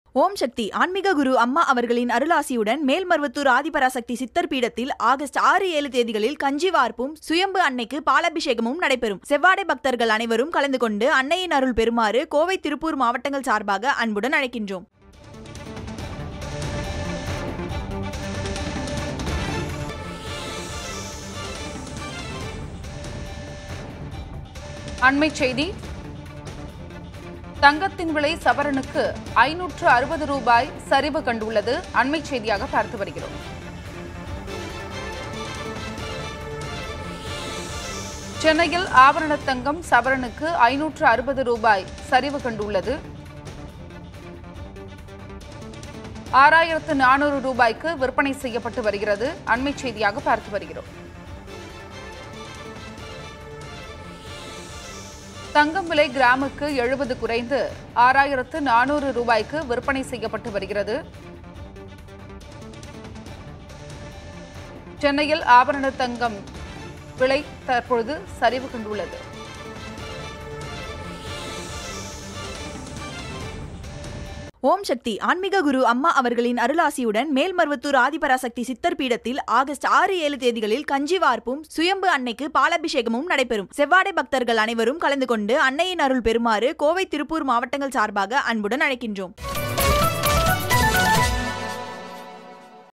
ஓம் சக்தி ஆன்மீக குரு அம்மா அவர்களின் அருளாசியுடன் மேல்மருவத்தூர் ஆதிபராசக்தி சித்தர் பீடத்தில் ஆகஸ்ட் ஆறு ஏழு தேதிகளில் கஞ்சி வார்ப்பும் சுயம்பு அன்னைக்கு பாலாபிஷேகமும் நடைபெறும் செவ்வாடை பக்தர்கள் அனைவரும் கலந்து கொண்டு அன்னையின் அருள் பெறுமாறு கோவை திருப்பூர் மாவட்டங்கள் சார்பாக அன்புடன் அழைக்கின்றோம் அண்மை செய்தி தங்கத்தின் விலை சவரனுக்கு ஐநூற்று அறுபது ரூபாய் சரிவு கண்டுள்ளது அண்மை செய்தியாக பார்த்து வருகிறோம் சென்னையில் ஆபரண தங்கம் சவரனுக்கு ஐநூற்று அறுபது ரூபாய் சரிவு கண்டுள்ளது ஆறாயிரத்து நானூறு ரூபாய்க்கு விற்பனை செய்யப்பட்டு வருகிறது அண்மை செய்தியாக பார்த்து வருகிறோம் தங்கம் விலை கிராமுக்கு எழுபது குறைந்து ஆறாயிரத்து நானூறு ரூபாய்க்கு விற்பனை செய்யப்பட்டு வருகிறது சென்னையில் ஆபரண தங்கம் விலை தற்பொழுது சரிவு கண்டுள்ளது ஓம் சக்தி ஆன்மீக குரு அம்மா அவர்களின் அருளாசியுடன் மேல்மருவத்தூர் ஆதிபராசக்தி சித்தர் பீடத்தில் ஆகஸ்ட் ஆறு ஏழு தேதிகளில் கஞ்சி வார்ப்பும் சுயம்பு அன்னைக்கு பாலாபிஷேகமும் நடைபெறும் செவ்வாடை பக்தர்கள் அனைவரும் கலந்து கொண்டு அன்னையின் அருள் பெறுமாறு கோவை திருப்பூர் மாவட்டங்கள் சார்பாக அன்புடன் அழைக்கின்றோம்